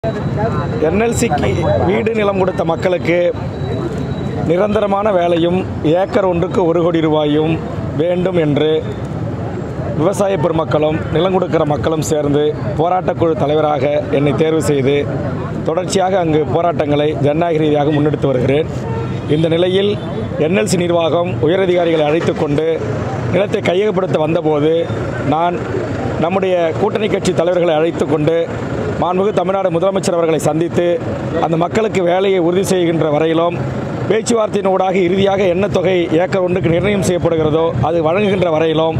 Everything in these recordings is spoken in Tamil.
என்எல்சிக்கு வீடு நிலம் கொடுத்த மக்களுக்கு நிரந்தரமான வேலையும் ஏக்கர் ஒன்றுக்கு ஒரு கோடி ரூபாயும் வேண்டும் என்று விவசாய பெருமக்களும் நிலம் கொடுக்கிற மக்களும் சேர்ந்து போராட்டக்குழு தலைவராக என்னை தேர்வு செய்து தொடர்ச்சியாக அங்கு போராட்டங்களை ஜனநாயக ரீதியாக முன்னெடுத்து வருகிறேன் இந்த நிலையில் என்எல்சி நிர்வாகம் உயரதிகாரிகளை அழைத்து கொண்டு நிலத்தை கையகப்படுத்த வந்தபோது நான் நம்முடைய கூட்டணி கட்சி தலைவர்களை அழைத்து கொண்டு மாண்புமிகு தமிழ்நாடு முதலமைச்சர் அவர்களை சந்தித்து அந்த மக்களுக்கு வேலையை உறுதி செய்கின்ற வரையிலும் பேச்சுவார்த்தையின் ஊடாக இறுதியாக என்ன தொகை ஏக்கர் ஒன்றுக்கு நிர்ணயம் செய்யப்படுகிறதோ அது வழங்குகின்ற வரையிலும்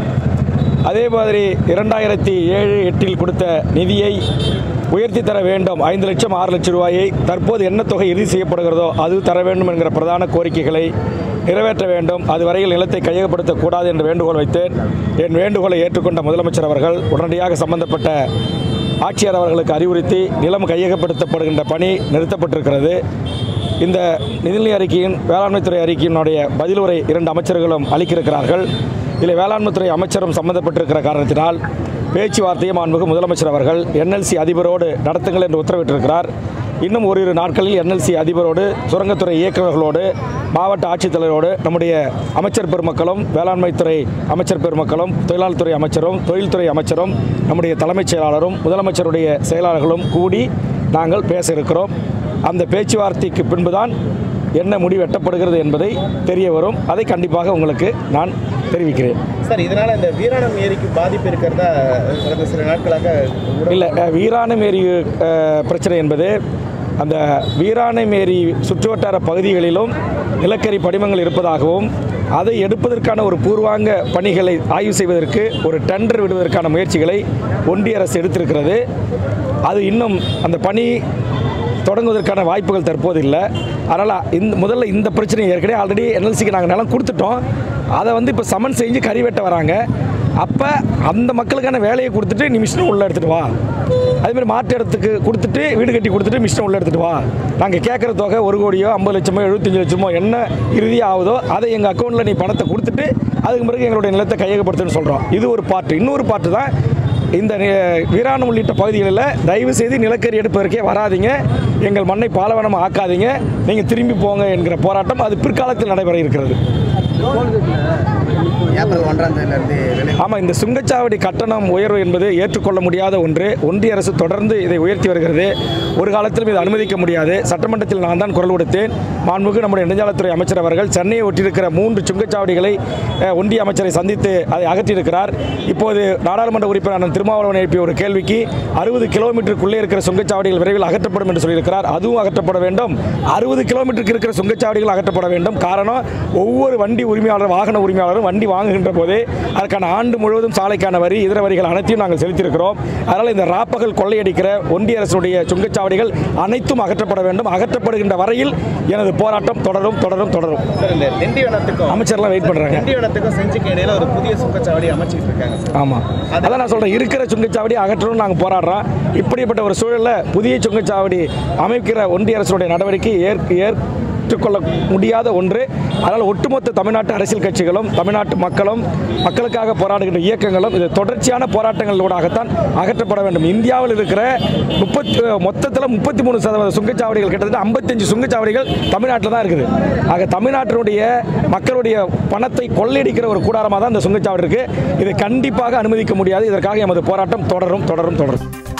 அதே மாதிரி இரண்டாயிரத்தி ஏழு எட்டில் கொடுத்த நிதியை உயர்த்தி தர வேண்டும் ஐந்து லட்சம் ஆறு லட்சம் ரூபாயை தற்போது என்ன தொகை இறுதி செய்யப்படுகிறதோ அது தர வேண்டும் என்கிற பிரதான கோரிக்கைகளை நிறைவேற்ற வேண்டும் அதுவரையில் நிலத்தை கையகப்படுத்தக்கூடாது என்று வேண்டுகோள் வைத்தேன் என் வேண்டுகோளை ஏற்றுக்கொண்ட முதலமைச்சர் அவர்கள் உடனடியாக சம்பந்தப்பட்ட ஆட்சியர் அவர்களுக்கு அறிவுறுத்தி நிலம் கையகப்படுத்தப்படுகின்ற பணி நிறுத்தப்பட்டிருக்கிறது இந்த நிதிநிலை அறிக்கையின் வேளாண்மைத்துறை அறிக்கையினுடைய பதிலுரை இரண்டு அமைச்சர்களும் அளிக்கிருக்கிறார்கள் இதில் வேளாண்மைத்துறை அமைச்சரும் சம்பந்தப்பட்டிருக்கிற காரணத்தினால் பேச்சுவார்த்தையை மாண்புமிகு முதலமைச்சர் அவர்கள் என்எல்சி அதிபரோடு நடத்துங்கள் என்று உத்தரவிட்டிருக்கிறார் இன்னும் ஓரிரு நாட்களில் என்எல்சி அதிபரோடு சுரங்கத்துறை இயக்குநர்களோடு மாவட்ட ஆட்சித்தலைவரோடு நம்முடைய அமைச்சர் பெருமக்களும் வேளாண்மைத்துறை அமைச்சர் பெருமக்களும் தொழிலாளர் துறை அமைச்சரும் தொழில்துறை அமைச்சரும் நம்முடைய தலைமைச் செயலாளரும் முதலமைச்சருடைய செயலாளர்களும் கூடி நாங்கள் பேச இருக்கிறோம் அந்த பேச்சுவார்த்தைக்கு பின்புதான் என்ன முடிவு எட்டப்படுகிறது என்பதை தெரிய வரும் அதை கண்டிப்பாக உங்களுக்கு நான் தெரிவிக்கிறேன் சார் இதனால இந்த வீராணம் ஏரிக்கு பாதிப்பு இருக்கிறதா கடந்த சில நாட்களாக ஊடக- இல்லை அஹ், வீராணமேரி அஹ், பிரச்சனை என்பது அந்த வீராணமேரி சுற்றுவட்டார பகுதிகளிலும் நிலக்கரி படிமங்கள் இருப்பதாகவும் அதை எடுப்பதற்கான ஒரு பூர்வாங்க பணிகளை ஆய்வு செய்வதற்கு ஒரு டெண்டர் விடுவதற்கான முயற்சிகளை ஒன்றிய அரசு எடுத்திருக்கிறது அது இன்னும் அந்த பணி தொடங்குவதற்கான வாய்ப்புகள் தற்போது இல்லை அதனால் இந்த முதல்ல இந்த பிரச்சனை ஏற்கனவே ஆல்ரெடி என்எல்சிக்கு நாங்கள் நிலம் கொடுத்துட்டோம் அதை வந்து இப்போ சமன் செஞ்சு கறி வெட்ட வராங்க அப்போ அந்த மக்களுக்கான வேலையை கொடுத்துட்டு நீ மிஷினை உள்ளே எடுத்துகிட்டு வா அதேமாதிரி மாட்டு இடத்துக்கு கொடுத்துட்டு வீடு கட்டி கொடுத்துட்டு மிஷினை உள்ளே எடுத்துகிட்டு வா நாங்கள் கேட்குற தொகை ஒரு கோடியோ ஐம்பது லட்சமோ எழுபத்தஞ்சு லட்சமோ என்ன இறுதியாக ஆகுதோ அதை எங்கள் அக்கௌண்ட்டில் நீ பணத்தை கொடுத்துட்டு அதுக்கு பிறகு எங்களுடைய நிலத்தை கையகப்படுத்துன்னு சொல்கிறோம் இது ஒரு பாட்டு இன்னொரு பாட்டு தான் இந்த நி- வீராணம் உள்ளிட்ட பகுதிகளில் தயவு செய்து நிலக்கரி எடுப்பதற்கே வராதீங்க எங்கள் மண்ணை பாலவனம் ஆக்காதீங்க நீங்கள் திரும்பி போங்க என்கிற போராட்டம் அது பிற்காலத்தில் நடைபெற இருக்கிறது ஏப்ரல் ஒன்றாம் தேதியிலிருந்து விலை ஆமாம் இந்த சுங்கச்சாவடி கட்டணம் உயர்வு என்பது ஏற்றுக்கொள்ள முடியாத ஒன்று ஒன்றிய அரசு தொடர்ந்து இதை உயர்த்தி வருகிறது ஒரு காலத்திலும் இதை அனுமதிக்க முடியாது சட்டமன்றத்தில் நான் தான் குரல் கொடுத்தேன் மாண்புமிகு நம்முடைய நெடுஞ்சாலைத்துறை அமைச்சர் அவர்கள் சென்னையை ஒட்டியிருக்கிற மூன்று சுங்கச்சாவடிகளை அஹ், ஒன்றிய அமைச்சரை சந்தித்து அதை அகற்றியிருக்கிறார் இப்போது நாடாளுமன்ற உறுப்பினர் அண்ணன் திருமாவளவன் எழுப்பிய ஒரு கேள்விக்கு அறுபது கிலோமீட்டருக்குள்ளே இருக்கிற சுங்கச்சாவடிகள் விரைவில் அகற்றப்படும் என்று சொல்லியிருக்கிறார் அதுவும் அகற்றப்பட வேண்டும் அறுபது கிலோமீட்டருக்கு இருக்கிற சுங்கச்சாவடிகள் அகற்றப்பட வேண்டும் காரணம் ஒவ்வொரு வண்டி உரிமையாளர் வாகன உரிமையாளரும் வண்டி வாங்குகின்ற போது அதற்கான ஆண்டு முழுவதும் சாலைக்கான வரி இதர வரிகள் அனைத்தையும் நாங்கள் செலுத்தியிருக்கிறோம் அதனால் இந்த ராப்பகல் கொள்ளையடிக்கிற ஒன்றிய அரசுடைய சுங்கச்சாவடிகள் அனைத்தும் அகற்றப்பட வேண்டும் அகற்றப்படுகின்ற வரையில் எனது போராட்டம் தொடரும் தொடரும் தொடரும் சார் இந்த திண்டிவனத்துக்கும் அமைச்சர்லாம் வெயிட் பண்ணுறாங்க திண்டிவனத்துக்கும் செஞ்சுக்கு இடையில ஒரு புதிய சுங்கச்சாவடி அமைச்சிட்டு இருக்காங்க சார் ஆமாம் அதான் நான் சொல்கிறேன் இருக்கிற சுங்கச்சாவடி அகற்றணும்னு நாங்கள் போராடுறோம் இப்படிப்பட்ட ஒரு சூழலில் புதிய சுங்கச்சாவடி அமைக்கிற ஒன்றிய அரசுடைய நடவடிக்கை ஏற்க ஏற்றுக்கொள்ள முடியாத ஒன்று அதனால் ஒட்டுமொத்த தமிழ்நாட்டு அரசியல் கட்சிகளும் தமிழ்நாட்டு மக்களும் மக்களுக்காக போராடுகின்ற இயக்கங்களும் இது தொடர்ச்சியான போராட்டங்களூடாகத்தான் அகற்றப்பட வேண்டும் இந்தியாவில் இருக்கிற முப்பத்தி மொத்தத்தில் முப்பத்தி மூணு சதவீத சுங்கச்சாவடிகள் கிட்டத்தட்ட ஐம்பத்தஞ்சு சுங்கச்சாவடிகள் தமிழ்நாட்டில் தான் இருக்குது ஆக தமிழ்நாட்டினுடைய மக்களுடைய பணத்தை கொள்ளையடிக்கிற ஒரு கூடாரமாக தான் இந்த சுங்கச்சாவடி இருக்குது இதை கண்டிப்பாக அனுமதிக்க முடியாது இதற்காக எமது போராட்டம் தொடரும் தொடரும் தொடரும்